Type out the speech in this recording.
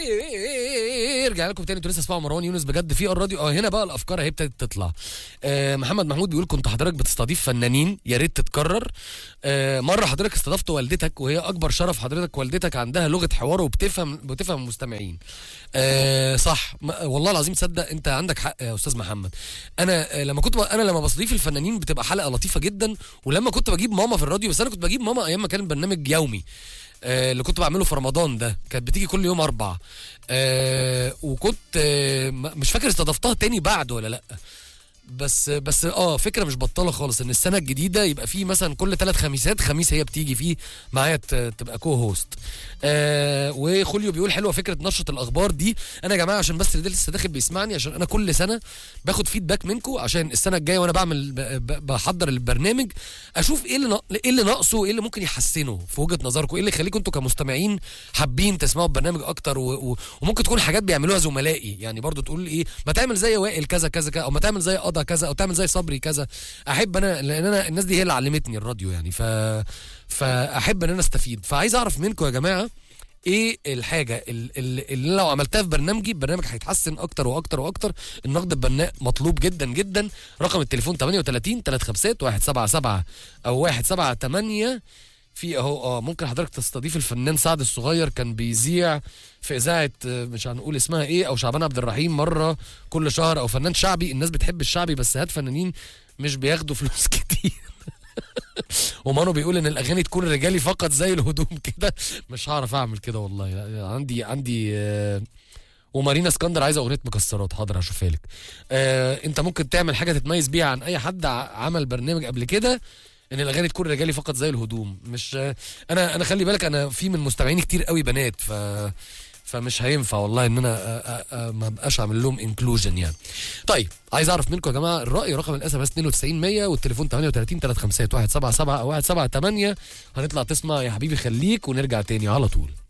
ارجع لكم تاني انتوا لسه اسمعوا مروان يونس بجد في الراديو اه هنا بقى الافكار اهي ابتدت تطلع آه محمد محمود بيقول كنت حضرتك بتستضيف فنانين يا ريت تتكرر آه مره حضرتك استضفت والدتك وهي اكبر شرف حضرتك والدتك عندها لغه حوار وبتفهم بتفهم المستمعين آه صح ما- والله العظيم تصدق انت عندك حق يا استاذ محمد انا آه لما كنت ب- انا لما بستضيف الفنانين بتبقى حلقه لطيفه جدا ولما كنت بجيب ماما في الراديو بس انا كنت بجيب ماما ايام ما كان برنامج يومي آه، اللي كنت بعمله في رمضان ده كانت بتيجي كل يوم اربع آه وكنت آه م- مش فاكر استضفتها تاني بعد ولا لا بس بس اه فكره مش بطاله خالص ان السنه الجديده يبقى فيه مثلا كل ثلاث خميسات خميس هي بتيجي فيه معايا ت- تبقى كو هوست آه وخوليو بيقول حلوه فكره نشره الاخبار دي انا يا جماعه عشان بس اللي لسه داخل بيسمعني عشان انا كل سنه باخد فيدباك منكم عشان السنه الجايه وانا بعمل ب- ب- بحضر البرنامج اشوف ايه اللي نا- ايه اللي ناقصه وايه اللي ممكن يحسنه في وجهه نظركم ايه اللي يخليكم انتوا كمستمعين حابين تسمعوا البرنامج اكتر و... و... وممكن تكون حاجات بيعملوها زملائي يعني برضو تقول ايه ما تعمل زي وائل كذا كذا كذا او ما تعمل زي قضا كذا او تعمل زي صبري كذا احب انا لان انا الناس دي هي اللي علمتني الراديو يعني ف فاحب ان انا استفيد فعايز اعرف منكم يا جماعه ايه الحاجه ال- ال- اللي لو عملتها في برنامجي البرنامج هيتحسن اكتر واكتر واكتر النقد البناء مطلوب جدا جدا رقم التليفون 38 35 177 او 178 في اهو اه ممكن حضرتك تستضيف الفنان سعد الصغير كان بيذيع في اذاعه آه، مش هنقول اسمها ايه او شعبان عبد الرحيم مره كل شهر او فنان شعبي الناس بتحب الشعبي بس هات فنانين مش بياخدوا فلوس كتير ومانو بيقول ان الاغاني تكون رجالي فقط زي الهدوم كده مش هعرف اعمل كده والله لا، عندي عندي آه، ومارينا اسكندر عايزه اغنيه مكسرات حاضر هشوفها لك آه انت ممكن تعمل حاجه تتميز بيها عن اي حد ع- عمل برنامج قبل كده ان الاغاني تكون رجالي فقط زي الهدوم مش آه، انا انا خلي بالك انا في من مستمعيني كتير قوي بنات ف فمش هينفع والله ان انا آه، آه، آه، ما بقاش اعمل لهم انكلوجن يعني طيب عايز اعرف منكم يا جماعه الراي رقم الاس ام اس 92 100 والتليفون 38 356 177 او 178 هنطلع تسمع يا حبيبي خليك ونرجع تاني على طول